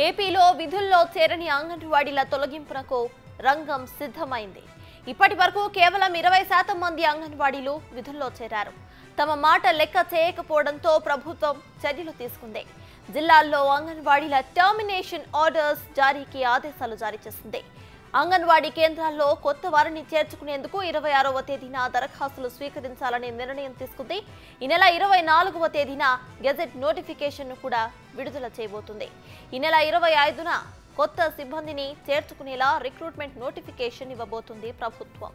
ఏపీలో విధుల్లో చేరని అంగన్వాడీల తొలగింపునకు రంగం సిద్ధమైంది ఇప్పటి వరకు కేవలం ఇరవై శాతం మంది అంగన్వాడీలు విధుల్లో చేరారు తమ మాట లెక్క చేయకపోవడంతో ప్రభుత్వం చర్యలు తీసుకుంది జిల్లాల్లో అంగన్వాడీల టర్మినేషన్ ఆర్డర్స్ జారీకి ఆదేశాలు జారీ చేసింది అంగన్వాడీ కేంద్రాల్లో కొత్త వారిని చేర్చుకునేందుకు ఇరవై ఆరవ తేదీన దరఖాస్తులు స్వీకరించాలనే నిర్ణయం తీసుకుంది ఈ నెల ఇరవై నాలుగవ తేదీన గెజెట్ నోటిఫికేషన్ను కూడా విడుదల చేయబోతుంది ఈ నెల ఇరవై ఐదున కొత్త సిబ్బందిని చేర్చుకునేలా రిక్రూట్మెంట్ నోటిఫికేషన్ ఇవ్వబోతుంది ప్రభుత్వం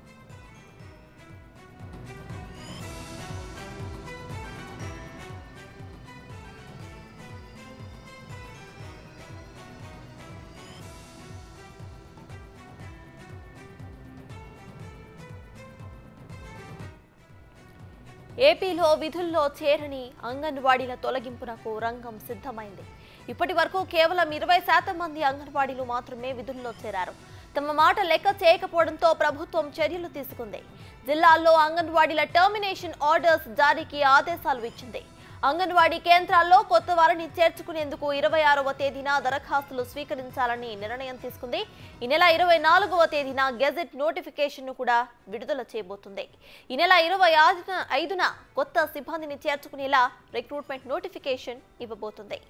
ఏపీలో విధుల్లో చేరని అంగన్వాడీల తొలగింపునకు రంగం సిద్ధమైంది ఇప్పటి వరకు కేవలం ఇరవై శాతం మంది అంగన్వాడీలు మాత్రమే విధుల్లో చేరారు తమ మాట లెక్క చేయకపోవడంతో ప్రభుత్వం చర్యలు తీసుకుంది జిల్లాల్లో అంగన్వాడీల టర్మినేషన్ ఆర్డర్స్ జారీకి ఆదేశాలు ఇచ్చింది అంగన్వాడీ కేంద్రాల్లో కొత్త వారిని చేర్చుకునేందుకు ఇరవై ఆరవ తేదీన దరఖాస్తులు స్వీకరించాలని నిర్ణయం తీసుకుంది ఈ నెల ఇరవై నాలుగవ తేదీన గెజెట్ నోటిఫికేషన్ను కూడా విడుదల చేయబోతుంది ఈ నెల ఇరవై ఐదున ఐదున కొత్త సిబ్బందిని చేర్చుకునేలా రిక్రూట్మెంట్ నోటిఫికేషన్ ఇవ్వబోతుంది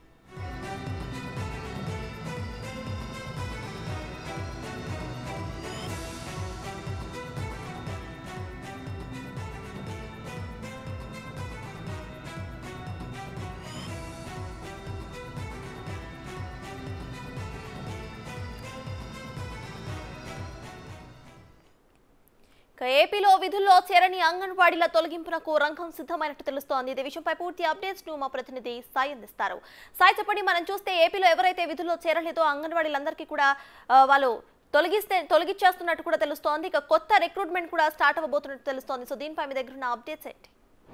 ఇక ఏపీలో విధుల్లో చేరని అంగన్వాడీల తొలగింపునకు రంగం సిద్ధమైనట్టు తెలుస్తోంది ఇదే విషయంపై పూర్తి అప్డేట్స్ ను మా ప్రతినిధి సాయి అందిస్తారు సాయి చెప్పండి మనం చూస్తే ఏపీలో ఎవరైతే విధుల్లో చేరలేదో అంగన్వాడీలందరికీ కూడా ఆ, వాళ్ళు తొలగిస్తే తొలగించేస్తున్నట్టు కూడా తెలుస్తోంది ఇక కొత్త రిక్రూట్మెంట్ కూడా స్టార్ట్ అవ్వబోతున్నట్టు తెలుస్తోంది సో దీనిపై మీ దగ్గర ఉన్న అప్డేట్స్ ఏంటి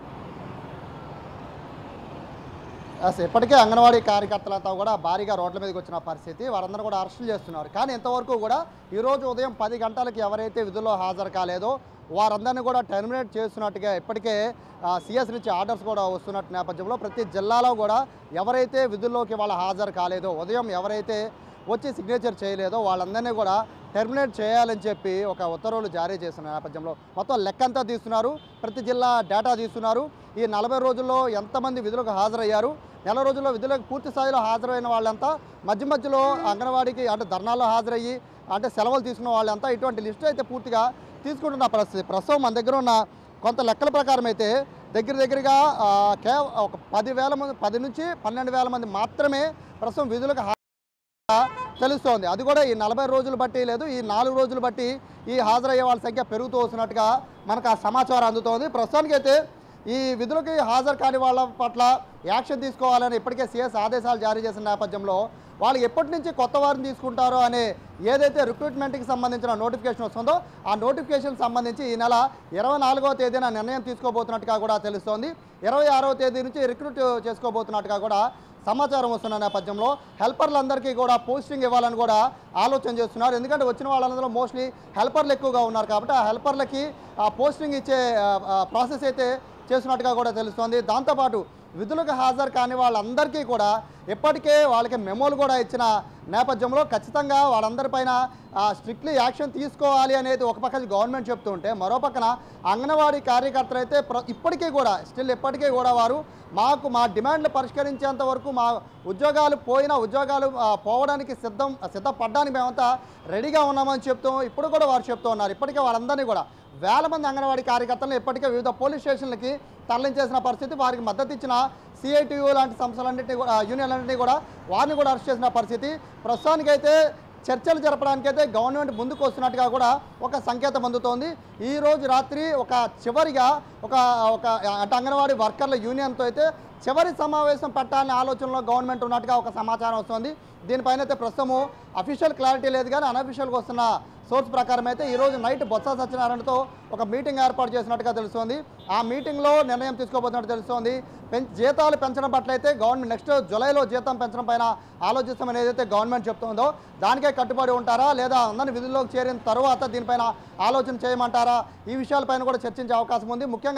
అసలు ఇప్పటికే అంగన్వాడీ కార్యకర్తలంతా కూడా భారీగా రోడ్ల మీదకి వచ్చిన పరిస్థితి వారందరూ కూడా అరెస్టులు చేస్తున్నారు కానీ ఇంతవరకు కూడా ఈరోజు ఉదయం పది గంటలకి ఎవరైతే విధుల్లో హాజరు కాలేదో వారందరినీ కూడా టెర్మినేట్ చేస్తున్నట్టుగా ఇప్పటికే సిఎస్ నుంచి ఆర్డర్స్ కూడా వస్తున్నట్టు నేపథ్యంలో ప్రతి జిల్లాలో కూడా ఎవరైతే విధుల్లోకి వాళ్ళు హాజరు కాలేదో ఉదయం ఎవరైతే వచ్చి సిగ్నేచర్ చేయలేదో వాళ్ళందరినీ కూడా టెర్మినేట్ చేయాలని చెప్పి ఒక ఉత్తర్వులు జారీ చేసిన నేపథ్యంలో మొత్తం లెక్కంతా తీస్తున్నారు ప్రతి జిల్లా డేటా తీస్తున్నారు ఈ నలభై రోజుల్లో ఎంతమంది విధులకు హాజరయ్యారు నెల రోజుల్లో విధులకు పూర్తి స్థాయిలో హాజరైన వాళ్ళంతా మధ్య మధ్యలో అంగన్వాడీకి అంటే ధర్నాల్లో హాజరయ్యి అంటే సెలవులు తీసుకున్న వాళ్ళంతా ఇటువంటి లిస్టు అయితే పూర్తిగా తీసుకుంటున్న పరిస్థితి ప్రస్తుతం మన దగ్గర ఉన్న కొంత లెక్కల ప్రకారం అయితే దగ్గర దగ్గరగా ఆ, కేవ ఒక పదివేల మంది పది నుంచి పన్నెండు వేల మంది మాత్రమే ప్రస్తుతం విధులకు హా- తెలుస్తోంది అది కూడా ఈ నలభై రోజులు బట్టి లేదు ఈ నాలుగు రోజులు బట్టి ఈ హాజరయ్యే వాళ్ళ సంఖ్య పెరుగుతూ వస్తున్నట్టుగా మనకు ఆ సమాచారం అందుతోంది ప్రస్తుతానికైతే ఈ విధులకి హాజరు కాని వాళ్ళ పట్ల యాక్షన్ తీసుకోవాలని ఇప్పటికే సీఎస్ ఆదేశాలు జారీ చేసిన నేపథ్యంలో వాళ్ళు ఎప్పటి నుంచి కొత్త వారిని తీసుకుంటారో అనే ఏదైతే రిక్రూట్మెంట్కి సంబంధించిన నోటిఫికేషన్ వస్తుందో ఆ నోటిఫికేషన్ సంబంధించి ఈ నెల ఇరవై నాలుగవ తేదీన నిర్ణయం తీసుకోబోతున్నట్టుగా కూడా తెలుస్తోంది ఇరవై ఆరవ తేదీ నుంచి రిక్రూట్ చేసుకోబోతున్నట్టుగా కూడా సమాచారం వస్తున్న నేపథ్యంలో హెల్పర్లందరికీ కూడా పోస్టింగ్ ఇవ్వాలని కూడా ఆలోచన చేస్తున్నారు ఎందుకంటే వచ్చిన వాళ్ళందరూ మోస్ట్లీ హెల్పర్లు ఎక్కువగా ఉన్నారు కాబట్టి ఆ హెల్పర్లకి ఆ పోస్టింగ్ ఇచ్చే ప్రాసెస్ అయితే చేస్తున్నట్టుగా కూడా తెలుస్తోంది దాంతోపాటు విధులకు హాజరు కాని వాళ్ళందరికీ కూడా ఇప్పటికే వాళ్ళకి మెమోలు కూడా ఇచ్చిన నేపథ్యంలో ఖచ్చితంగా వాళ్ళందరిపైన స్ట్రిక్ట్లీ యాక్షన్ తీసుకోవాలి అనేది ఒక పక్క గవర్నమెంట్ చెప్తూ ఉంటే మరో పక్కన అంగన్వాడీ కార్యకర్తలు అయితే ప్ర- ఇప్పటికీ కూడా స్టిల్ ఇప్పటికీ కూడా వారు మాకు మా డిమాండ్లు పరిష్కరించేంత వరకు మా ఉద్యోగాలు పోయిన ఉద్యోగాలు ఆ, పోవడానికి సిద్ధం సిద్ధపడడానికి మేమంతా రెడీగా ఉన్నామని చెప్తూ ఇప్పుడు కూడా వారు చెప్తూ ఉన్నారు ఇప్పటికే వాళ్ళందరినీ కూడా వేల మంది అంగన్వాడీ కార్యకర్తలను ఇప్పటికే వివిధ పోలీస్ స్టేషన్లకి తరలించేసిన పరిస్థితి వారికి మద్దతు ఇచ్చిన సిఐటియు లాంటి సంస్థలన్నింటినీ కూడా యూనియన్లన్నింటినీ కూడా వారిని కూడా అరెస్ట్ చేసిన పరిస్థితి ప్రస్తుతానికైతే చర్చలు జరపడానికైతే గవర్నమెంట్ ముందుకు వస్తున్నట్టుగా కూడా ఒక సంకేతం అందుతోంది ఈ రోజు రాత్రి ఒక చివరిగా ఒక ఒక అంటే అంగన్వాడీ వర్కర్ల యూనియన్తో అయితే చివరి సమావేశం పెట్టాలనే ఆలోచనలో గవర్నమెంట్ ఉన్నట్టుగా ఒక సమాచారం వస్తుంది దీనిపైన అయితే ప్రస్తుతము అఫీషియల్ క్లారిటీ లేదు కానీ అనఫీషియల్గా వస్తున్న సోర్స్ ప్రకారం అయితే ఈరోజు నైట్ బొత్స సత్యనారాయణతో ఒక మీటింగ్ ఏర్పాటు చేసినట్టుగా తెలుస్తోంది ఆ మీటింగ్లో నిర్ణయం తీసుకోబోతున్నట్టు తెలుస్తోంది పెం జీతాలు పెంచడం పట్ల అయితే గవర్నమెంట్ నెక్స్ట్ జూలైలో జీతం పెంచడం పైన ఆలోచిస్తామని ఏదైతే గవర్నమెంట్ చెప్తుందో దానికే కట్టుబడి ఉంటారా లేదా అందరిని విధుల్లోకి చేరిన తర్వాత దీనిపైన ఆలోచన చేయమంటారా ఈ విషయాలపైన కూడా చర్చించే అవకాశం ఉంది ముఖ్యంగా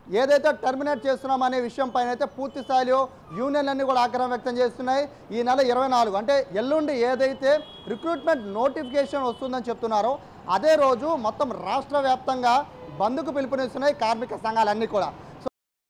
ఏదైతే టర్మినేట్ చేస్తున్నాం అనే విషయం పైన అయితే పూర్తి స్థాయిలో యూనియన్లన్నీ కూడా ఆగ్రహం వ్యక్తం చేస్తున్నాయి ఈ నెల ఇరవై నాలుగు అంటే ఎల్లుండి ఏదైతే రిక్రూట్మెంట్ నోటిఫికేషన్ వస్తుందని చెప్తున్నారో అదే రోజు మొత్తం రాష్ట్ర వ్యాప్తంగా బంద్కు పిలుపునిస్తున్నాయి కార్మిక సంఘాలన్నీ కూడా సో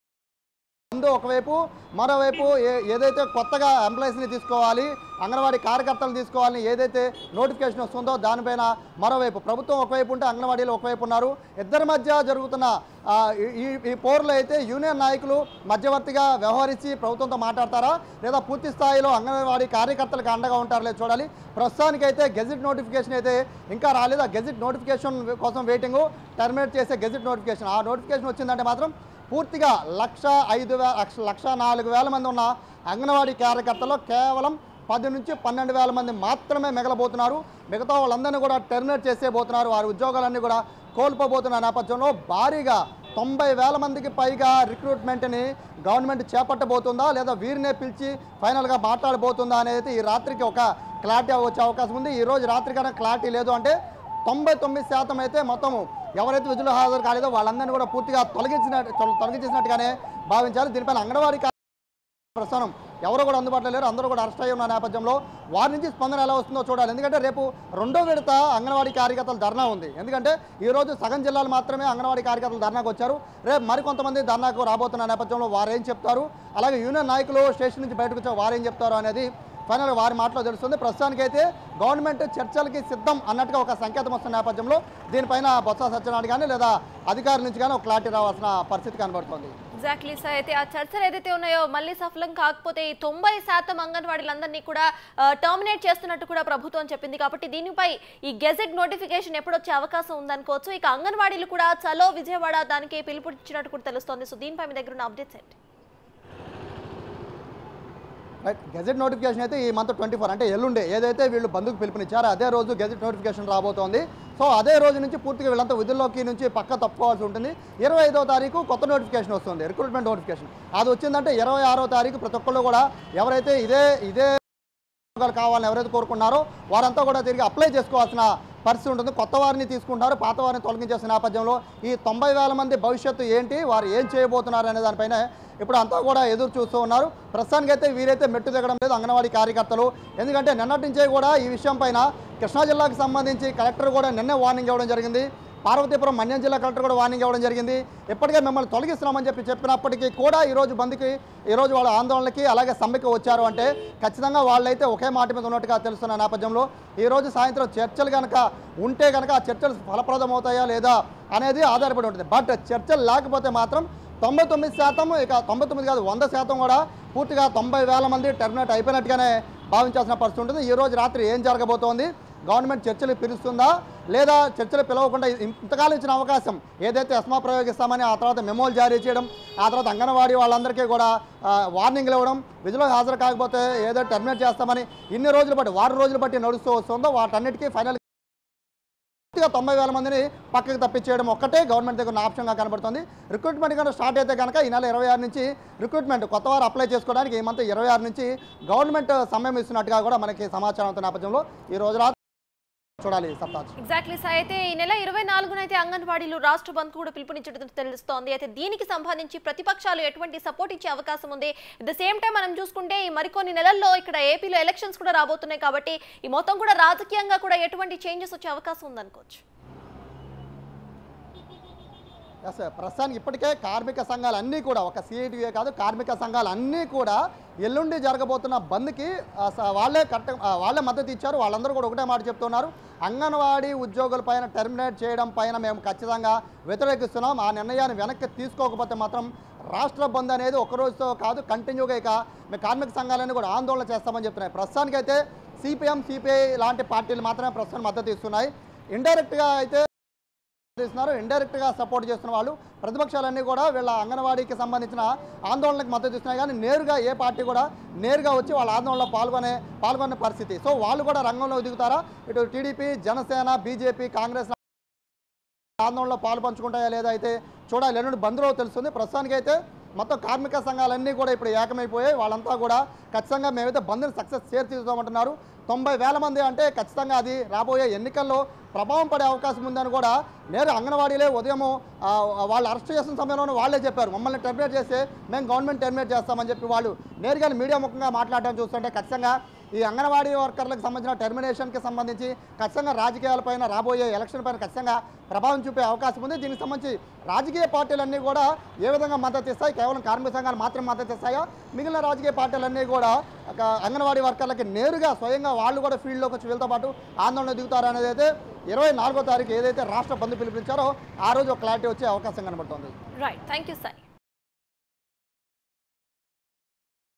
బంద్ ఒకవైపు మరోవైపు ఏ- ఏదైతే కొత్తగా ఎంప్లాయీస్ని తీసుకోవాలి అంగన్వాడీ కార్యకర్తలు తీసుకోవాలని ఏదైతే నోటిఫికేషన్ వస్తుందో దానిపైన మరోవైపు ప్రభుత్వం ఒకవైపు ఉంటే అంగన్వాడీలు ఒకవైపు ఉన్నారు ఇద్దరి మధ్య జరుగుతున్న ఆ, ఈ- ఈ ఈ పోరులో అయితే యూనియన్ నాయకులు మధ్యవర్తిగా వ్యవహరించి ప్రభుత్వంతో మాట్లాడతారా లేదా పూర్తి స్థాయిలో అంగన్వాడీ కార్యకర్తలకు అండగా ఉంటారో లేదో చూడాలి ప్రస్తుతానికైతే గెజిట్ నోటిఫికేషన్ అయితే ఇంకా రాలేదు ఆ గెజిట్ నోటిఫికేషన్ కోసం వెయిటింగ్ టర్మినేట్ చేసే గెజిట్ నోటిఫికేషన్ ఆ నోటిఫికేషన్ వచ్చిందంటే మాత్రం పూర్తిగా లక్ష ఐదు వేల లక్ష లక్ష నాలుగు వేల మంది ఉన్న అంగన్వాడీ కార్యకర్తల్లో కేవలం పది నుంచి పన్నెండు వేల మంది మాత్రమే మిగలబోతున్నారు మిగతా వాళ్ళందరినీ కూడా టెర్మినేట్ చేసేబోతున్నారు వారి ఉద్యోగాలన్నీ కూడా కోల్పోబోతున్న నేపథ్యంలో భారీగా తొంభై వేల మందికి పైగా రిక్రూట్మెంట్ని గవర్నమెంట్ చేపట్టబోతుందా లేదా వీరినే పిలిచి ఫైనల్గా మాట్లాడబోతుందా అనేది ఈ రాత్రికి ఒక క్లారిటీ వచ్చే అవకాశం ఉంది ఈ రోజు రాత్రికైనా క్లారిటీ లేదు అంటే తొంభై తొమ్మిది శాతం అయితే మొత్తం ఎవరైతే విధులు హాజరు కాలేదో వాళ్ళందరినీ కూడా పూర్తిగా తొలగించిన తొలగించేసినట్టుగానే భావించాలి దీనిపైన అంగన్వాడీ కా- ప్రస్తుతం ఎవరు కూడా అందుబాటులో లేరు అందరూ కూడా అరెస్ట్ అయ్యి ఉన్న నేపథ్యంలో వారి నుంచి స్పందన ఎలా వస్తుందో చూడాలి ఎందుకంటే రేపు రెండో విడత అంగన్వాడీ కార్యకర్తల ధర్నా ఉంది ఎందుకంటే ఈ రోజు సగం జిల్లాలు మాత్రమే అంగన్వాడీ కార్యకర్తలు ధర్నాకు వచ్చారు రేపు మరికొంతమంది ధర్నాకు రాబోతున్న నేపథ్యంలో వారు ఏం చెప్తారు అలాగే యూనియన్ నాయకులు స్టేషన్ నుంచి బయటకు వచ్చే వారు ఏం చెప్తారు అనేది ఫైనల్ వారి మాటలో తెలుస్తుంది ప్రస్తుతానికైతే గవర్నమెంట్ చర్చలకి సిద్ధం అన్నట్టుగా ఒక సంకేతం వస్తున్న నేపథ్యంలో దీనిపైన బొత్స సత్యనారాయణ కానీ లేదా అధికారుల నుంచి కానీ ఒక క్లారిటీ రావాల్సిన పరిస్థితి కనబడుతుంది ఎగ్జాక్ట్లీ సార్ అయితే ఆ చర్చలు ఏదైతే ఉన్నాయో మళ్ళీ సఫలం కాకపోతే ఈ తొంభై శాతం అంగన్వాడీలందరినీ కూడా టర్మినేట్ చేస్తున్నట్టు కూడా ప్రభుత్వం చెప్పింది కాబట్టి దీనిపై ఈ గెజెట్ నోటిఫికేషన్ ఎప్పుడు వచ్చే అవకాశం ఉందనుకోవచ్చు ఇక అంగన్వాడీలు కూడా చలో విజయవాడ దానికి పిలుపునిచ్చినట్టు కూడా తెలుస్తోంది సో దీనిపై మీ దగ్గర ఉన్న అప్డేట్స్ ఏంటి రైట్ గెజెట్ నోటిఫికేషన్ అయితే ఈ మంత్ ట్వంటీ ఫోర్ అంటే ఎల్లుండే ఏదైతే వీళ్ళు బంధుకు పిలుపునిచ్చారో అదే రోజు గెజెట్ నోటిఫికేషన్ రాబోతోంది సో అదే రోజు నుంచి పూర్తిగా వీళ్ళంతా విధుల్లోకి నుంచి పక్క తప్పుకోవాల్సి ఉంటుంది ఇరవై ఐదో తారీఖు కొత్త నోటిఫికేషన్ వస్తుంది రిక్రూట్మెంట్ నోటిఫికేషన్ అది వచ్చిందంటే ఇరవై ఆరో తారీఖు ప్రతి ఒక్కళ్ళు కూడా ఎవరైతే ఇదే ఇదే ఉద్యోగాలు కావాలని ఎవరైతే కోరుకున్నారో వారంతా కూడా తిరిగి అప్లై చేసుకోవాల్సిన పరిస్థితి ఉంటుంది కొత్త వారిని తీసుకుంటారు పాత వారిని తొలగించేసిన నేపథ్యంలో ఈ తొంభై వేల మంది భవిష్యత్తు ఏంటి వారు ఏం చేయబోతున్నారు అనే దానిపైన ఇప్పుడు అంతా కూడా ఎదురు చూస్తూ ఉన్నారు ప్రస్తుతానికైతే వీరైతే మెట్టు దిగడం లేదు అంగన్వాడీ కార్యకర్తలు ఎందుకంటే నిన్నటి నుంచే కూడా ఈ విషయం పైన కృష్ణా జిల్లాకు సంబంధించి కలెక్టర్ కూడా నిన్నే వార్నింగ్ ఇవ్వడం జరిగింది పార్వతీపురం మన్యం జిల్లా కలెక్టర్ కూడా వార్నింగ్ ఇవ్వడం జరిగింది ఇప్పటికే మిమ్మల్ని తొలగిస్తున్నామని చెప్పి చెప్పినప్పటికీ కూడా ఈరోజు బంద్కి ఈరోజు వాళ్ళ ఆందోళనకి అలాగే సమ్మెకి వచ్చారు అంటే ఖచ్చితంగా వాళ్ళైతే ఒకే మాట మీద ఉన్నట్టుగా తెలుస్తున్న నేపథ్యంలో ఈరోజు సాయంత్రం చర్చలు కనుక ఉంటే కనుక ఆ చర్చలు ఫలప్రదం అవుతాయా లేదా అనేది ఆధారపడి ఉంటుంది బట్ చర్చలు లేకపోతే మాత్రం తొంభై తొమ్మిది శాతం ఇక తొంభై తొమ్మిది కాదు వంద శాతం కూడా పూర్తిగా తొంభై వేల మంది టెర్మినేట్ అయిపోయినట్టుగానే భావించాల్సిన పరిస్థితి ఉంటుంది ఈ రోజు రాత్రి ఏం జరగబోతోంది గవర్నమెంట్ చర్చలు పిలుస్తుందా లేదా చర్చలు పిలవకుండా ఇంతకాలం ఇచ్చిన అవకాశం ఏదైతే ఎస్మా ప్రయోగిస్తామని ఆ తర్వాత మెమోలు జారీ చేయడం ఆ తర్వాత అంగన్వాడీ వాళ్ళందరికీ కూడా ఆ, వార్నింగ్లు ఇవ్వడం విధులకు హాజరు కాకపోతే ఏదో టర్మినేట్ చేస్తామని ఇన్ని రోజులు బట్టి వారం రోజులు బట్టి నడుస్తూ వస్తుందో వాటన్నిటికీ ఫైనల్ పూర్తిగా తొంభై వేల మందిని పక్కకు తప్పించేయడం ఒక్కటే గవర్నమెంట్ దగ్గర ఉన్న ఆప్షన్గా కనబడుతుంది రిక్రూట్మెంట్ కనుక స్టార్ట్ అయితే కనుక ఈ నెల ఇరవై ఆరు నుంచి రిక్రూట్మెంట్ కొత్త వారు అప్లై చేసుకోవడానికి ఈ మంత్ ఇరవై ఆరు నుంచి గవర్నమెంట్ సమయం ఇస్తున్నట్టుగా కూడా మనకి సమాచారం ఉన్న నేపథ్యంలో ఈ రోజు రాత్రి చూడాలి సప్తాజ్ ఎగ్జాక్ట్లీ సార్ అయితే ఈ నెల ఇరవై నాలుగున అయితే అంగన్వాడీలు రాష్ట్ర బంద్ కూడా పిలుపునిచ్చడం తెలుస్తోంది అయితే దీనికి సంబంధించి ప్రతిపక్షాలు ఎటువంటి సపోర్ట్ ఇచ్చే అవకాశం ఉంది అట్ ద సేమ్ టైం మనం చూసుకుంటే ఈ మరికొన్ని నెలల్లో ఇక్కడ ఏపీలో ఎలక్షన్స్ కూడా రాబోతున్నాయి కాబట్టి ఈ మొత్తం కూడా రాజకీయంగా కూడా ఎటువంటి చేంజెస్ వచ్చే అవకాశం ఉందనుకోవచ్చు ఎస్ ప్రస్తుతానికి ఇప్పటికే కార్మిక సంఘాలు అన్నీ కూడా ఒక సిఐటిఏ కాదు కార్మిక సంఘాలు అన్నీ కూడా ఎల్లుండి జరగబోతున్న బంద్కి ఆ, స- వాళ్ళే కట్ట ఆ, వాళ్ళే మద్దతు ఇచ్చారు వాళ్ళందరూ కూడా ఒకటే మాట చెప్తున్నారు అంగన్వాడీ ఉద్యోగుల పైన టెర్మినేట్ చేయడం పైన మేము ఖచ్చితంగా వ్యతిరేకిస్తున్నాం ఆ నిర్ణయాన్ని వెనక్కి తీసుకోకపోతే మాత్రం రాష్ట్ర బంద్ అనేది ఒక రోజుతో కాదు కంటిన్యూగా ఇక మేము కార్మిక సంఘాలన్నీ కూడా ఆందోళన చేస్తామని చెప్తున్నాయి ప్రస్తుతానికైతే సిపిఎం సిపిఐ లాంటి పార్టీలు మాత్రమే ప్రస్తుతం మద్దతు ఇస్తున్నాయి ఇండైరెక్ట్గా అయితే ఇస్తున్నారు ఇండైరెక్ట్ గా సపోర్ట్ చేస్తున్న వాళ్ళు ప్రతిపక్షాలన్నీ కూడా వీళ్ళ అంగన్వాడీకి సంబంధించిన ఆందోళనకు మద్దతు ఇస్తున్నాయి కానీ నేరుగా ఏ పార్టీ కూడా నేరుగా వచ్చి వాళ్ళ ఆందోళనలో పాల్గొనే పాల్గొనే పరిస్థితి సో వాళ్ళు కూడా రంగంలో దిగుతారా ఇటు టీడీపీ జనసేన బీజేపీ కాంగ్రెస్ ఆందోళనలో పాలు పంచుకుంటాయా లేదా అయితే చూడాలి ఎల్లుండి బంద్లో తెలుస్తుంది ప్రస్తుతానికైతే మొత్తం కార్మిక సంఘాలన్నీ కూడా ఇప్పుడు ఏకమైపోయాయి వాళ్ళంతా కూడా ఖచ్చితంగా మేమైతే బంద్ని సక్సెస్ చేసి తీసుకోమంటున్నారు తొంభై వేల మంది అంటే ఖచ్చితంగా అది రాబోయే ఎన్నికల్లో ప్రభావం పడే అవకాశం ఉందని కూడా నేరు అంగన్వాడీలే ఉదయం వాళ్ళు అరెస్ట్ చేసిన సమయంలోనే వాళ్ళే చెప్పారు మమ్మల్ని టెర్మినేట్ చేస్తే మేము గవర్నమెంట్ టెర్మినేట్ చేస్తామని చెప్పి వాళ్ళు నేరుగా మీడియా ముఖంగా మాట్లాడడం చూస్తుంటే ఖచ్చితంగా ఈ అంగన్వాడీ వర్కర్లకు సంబంధించిన టెర్మినేషన్కి సంబంధించి ఖచ్చితంగా రాజకీయాలపైన రాబోయే ఎలక్షన్ పైన ఖచ్చితంగా ప్రభావం చూపే అవకాశం ఉంది దీనికి సంబంధించి రాజకీయ పార్టీలన్నీ కూడా ఏ విధంగా మద్దతు ఇస్తాయి కేవలం కార్మిక సంఘాలు మాత్రం మద్దతు ఇస్తాయా మిగిలిన రాజకీయ పార్టీలన్నీ కూడా ఒక అంగన్వాడీ వర్కర్లకి నేరుగా స్వయంగా వాళ్ళు కూడా ఫీల్డ్లోకి వచ్చి వీళ్ళతో పాటు ఆందోళన దిగుతారు అనేది అయితే ఇరవై నాలుగో తారీఖు ఏదైతే రాష్ట్ర బంధు పిలుపునిచ్చారో ఆ రోజు ఒక క్లారిటీ వచ్చే అవకాశం కనబడుతుంది రైట్ థ్యాంక్ యూ సాయి